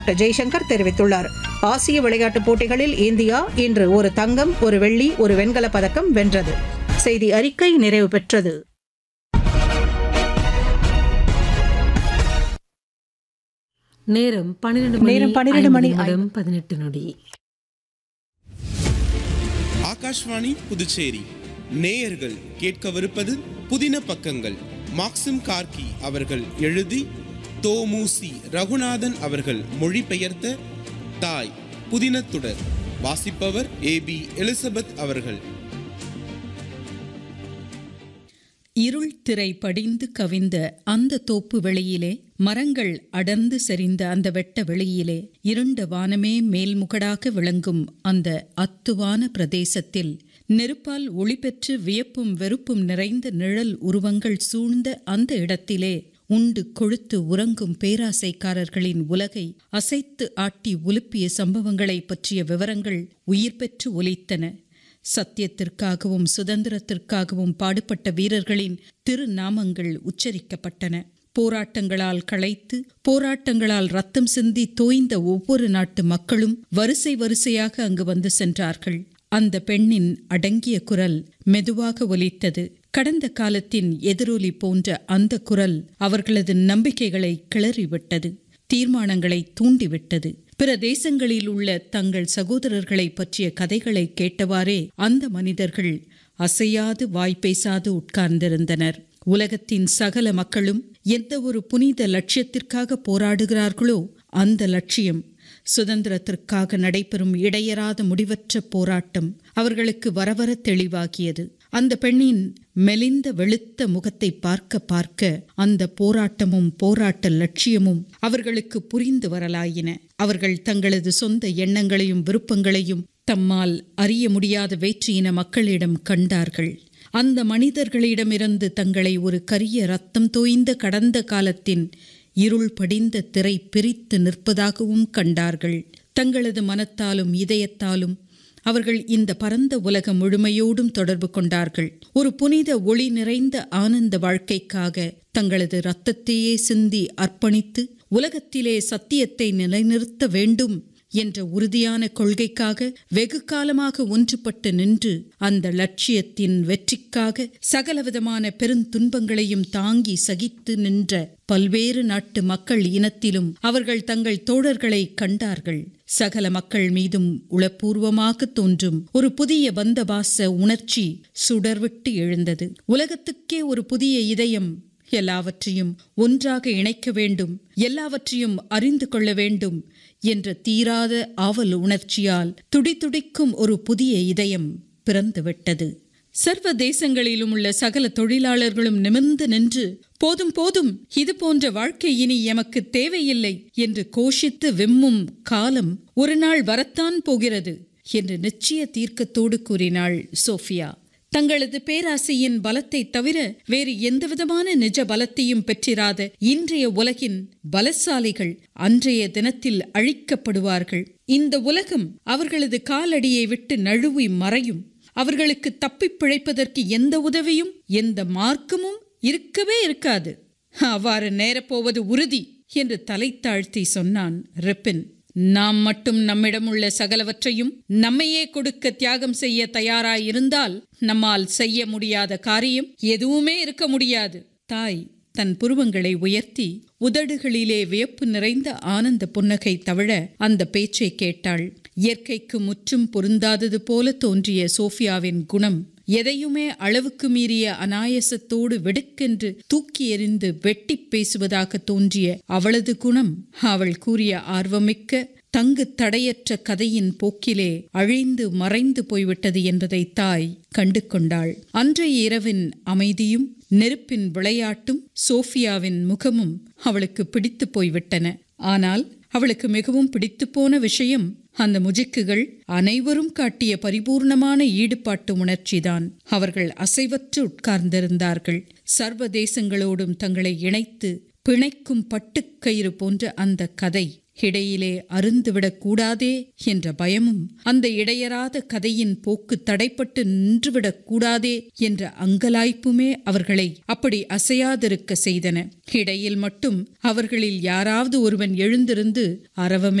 ஜெய்சங்கர் தெரிவித்துள்ளார் ஆசிய விளையாட்டுப் போட்டிகளில் இந்தியா இன்று ஒரு தங்கம் ஒரு வெள்ளி ஒரு வெண்கலப் பதக்கம் வென்றது செய்தி அறிக்கை நிறைவு பெற்றது நேரம் பன்னிரண்டு மணி நேரம் 12 மணி ஐம்பது நிமிடம் பதினெட்டு நொடி ஆகாஷ்வாணி புதுச்சேரி நேயர்கள் கேட்கவிருப்பது புதின பக்கங்கள் மாக்சிம் கார்கி அவர்கள் எழுதி தோமுசி ரகுநாதன் அவர்கள் மொழிபெயர்த்த தாய் புதினத்துடர் வாசிப்பவர் ஏபி எலிசபெத் அவர்கள் இருள் திரை படிந்து கவிந்த அந்த தோப்பு வெளியிலே மரங்கள் அடர்ந்து செறிந்த அந்த வெட்ட வெளியிலே இருண்ட வானமே மேல்முகடாக விளங்கும் அந்த அத்துவான பிரதேசத்தில் நெருப்பால் ஒளி பெற்று வியப்பும் வெறுப்பும் நிறைந்த நிழல் உருவங்கள் சூழ்ந்த அந்த இடத்திலே உண்டு கொழுத்து உறங்கும் பேராசைக்காரர்களின் உலகை அசைத்து ஆட்டி உலுப்பிய சம்பவங்களைப் பற்றிய விவரங்கள் உயிர் பெற்று ஒலித்தன சத்தியத்திற்காகவும் சுதந்திரத்திற்காகவும் பாடுபட்ட வீரர்களின் திருநாமங்கள் உச்சரிக்கப்பட்டன போராட்டங்களால் களைத்து போராட்டங்களால் ரத்தம் சிந்தி தோய்ந்த ஒவ்வொரு நாட்டு மக்களும் வரிசை வரிசையாக அங்கு வந்து சென்றார்கள் அந்த பெண்ணின் அடங்கிய குரல் மெதுவாக ஒலித்தது கடந்த காலத்தின் எதிரொலி போன்ற அந்த குரல் அவர்களது நம்பிக்கைகளை கிளறிவிட்டது தீர்மானங்களை தூண்டிவிட்டது பிற தேசங்களில் உள்ள தங்கள் சகோதரர்களை பற்றிய கதைகளை கேட்டவாறே அந்த மனிதர்கள் அசையாது வாய் பேசாது உட்கார்ந்திருந்தனர் உலகத்தின் சகல மக்களும் எந்த ஒரு புனித லட்சியத்திற்காக போராடுகிறார்களோ அந்த லட்சியம் சுதந்திரத்திற்காக நடைபெறும் இடையறாத முடிவற்ற போராட்டம் அவர்களுக்கு வரவர தெளிவாகியது அந்த பெண்ணின் மெலிந்த வெளுத்த முகத்தை பார்க்க பார்க்க அந்த போராட்டமும் போராட்ட லட்சியமும் அவர்களுக்கு புரிந்து வரலாயின அவர்கள் தங்களது சொந்த எண்ணங்களையும் விருப்பங்களையும் தம்மால் அறிய முடியாத வேற்றியின மக்களிடம் கண்டார்கள் அந்த மனிதர்களிடமிருந்து தங்களை ஒரு கரிய ரத்தம் தோய்ந்த கடந்த காலத்தின் இருள் படிந்த திரை பிரித்து நிற்பதாகவும் கண்டார்கள் தங்களது மனத்தாலும் இதயத்தாலும் அவர்கள் இந்த பரந்த உலகம் முழுமையோடும் தொடர்பு கொண்டார்கள் ஒரு புனித ஒளி நிறைந்த ஆனந்த வாழ்க்கைக்காக தங்களது இரத்தத்தையே சிந்தி அர்ப்பணித்து உலகத்திலே சத்தியத்தை நிலைநிறுத்த வேண்டும் என்ற உறுதியான கொள்கைக்காக வெகு காலமாக ஒன்றுபட்டு நின்று அந்த லட்சியத்தின் வெற்றிக்காக சகலவிதமான பெருந்துன்பங்களையும் தாங்கி சகித்து நின்ற பல்வேறு நாட்டு மக்கள் இனத்திலும் அவர்கள் தங்கள் தோழர்களை கண்டார்கள் சகல மக்கள் மீதும் உளப்பூர்வமாக தோன்றும் ஒரு புதிய பந்தபாச உணர்ச்சி சுடர்விட்டு எழுந்தது உலகத்துக்கே ஒரு புதிய இதயம் எல்லாவற்றையும் ஒன்றாக இணைக்க வேண்டும் எல்லாவற்றையும் அறிந்து கொள்ள வேண்டும் என்ற தீராத ஆவல் உணர்ச்சியால் துடிதுடிக்கும் ஒரு புதிய இதயம் பிறந்துவிட்டது சர்வ தேசங்களிலும் உள்ள சகல தொழிலாளர்களும் நிமிர்ந்து நின்று போதும் போதும் இது போன்ற வாழ்க்கை இனி எமக்கு தேவையில்லை என்று கோஷித்து விம்மும் காலம் ஒரு நாள் வரத்தான் போகிறது என்று நிச்சய தீர்க்கத்தோடு கூறினாள் சோஃபியா தங்களது பேராசையின் பலத்தை தவிர வேறு எந்தவிதமான நிஜ பலத்தையும் பெற்றிராத இன்றைய உலகின் பலசாலிகள் அன்றைய தினத்தில் அழிக்கப்படுவார்கள் இந்த உலகம் அவர்களது காலடியை விட்டு நழுவி மறையும் அவர்களுக்கு தப்பிப் பிழைப்பதற்கு எந்த உதவியும் எந்த மார்க்கமும் இருக்கவே இருக்காது அவ்வாறு நேரப்போவது உறுதி என்று தலை தாழ்த்தி சொன்னான் ரிப்பின் நாம் மட்டும் நம்மிடம் உள்ள சகலவற்றையும் நம்மையே கொடுக்க தியாகம் செய்ய தயாராயிருந்தால் நம்மால் செய்ய முடியாத காரியம் எதுவுமே இருக்க முடியாது தாய் தன் புருவங்களை உயர்த்தி உதடுகளிலே வியப்பு நிறைந்த ஆனந்த புன்னகை தவிழ அந்த பேச்சை கேட்டாள் இயற்கைக்கு முற்றும் பொருந்தாதது போல தோன்றிய சோஃபியாவின் குணம் எதையுமே அளவுக்கு மீறிய அனாயசத்தோடு வெடுக்கென்று தூக்கி எறிந்து வெட்டி பேசுவதாக தோன்றிய அவளது குணம் அவள் கூறிய ஆர்வமிக்க தங்கு தடையற்ற கதையின் போக்கிலே அழிந்து மறைந்து போய்விட்டது என்பதை தாய் கண்டு கொண்டாள் அன்றைய இரவின் அமைதியும் நெருப்பின் விளையாட்டும் சோஃபியாவின் முகமும் அவளுக்கு பிடித்து போய்விட்டன ஆனால் அவளுக்கு மிகவும் பிடித்துப்போன விஷயம் அந்த முஜிக்குகள் அனைவரும் காட்டிய பரிபூர்ணமான ஈடுபாட்டு உணர்ச்சிதான் அவர்கள் அசைவற்று உட்கார்ந்திருந்தார்கள் சர்வ தேசங்களோடும் தங்களை இணைத்து பிணைக்கும் பட்டுக்கயிறு போன்ற அந்த கதை இடையிலே அருந்துவிடக் கூடாதே என்ற பயமும் அந்த இடையராத கதையின் போக்கு தடைப்பட்டு நின்றுவிடக் கூடாதே என்ற அங்கலாய்ப்புமே அவர்களை அப்படி அசையாதிருக்க செய்தன இடையில் மட்டும் அவர்களில் யாராவது ஒருவன் எழுந்திருந்து அரவமே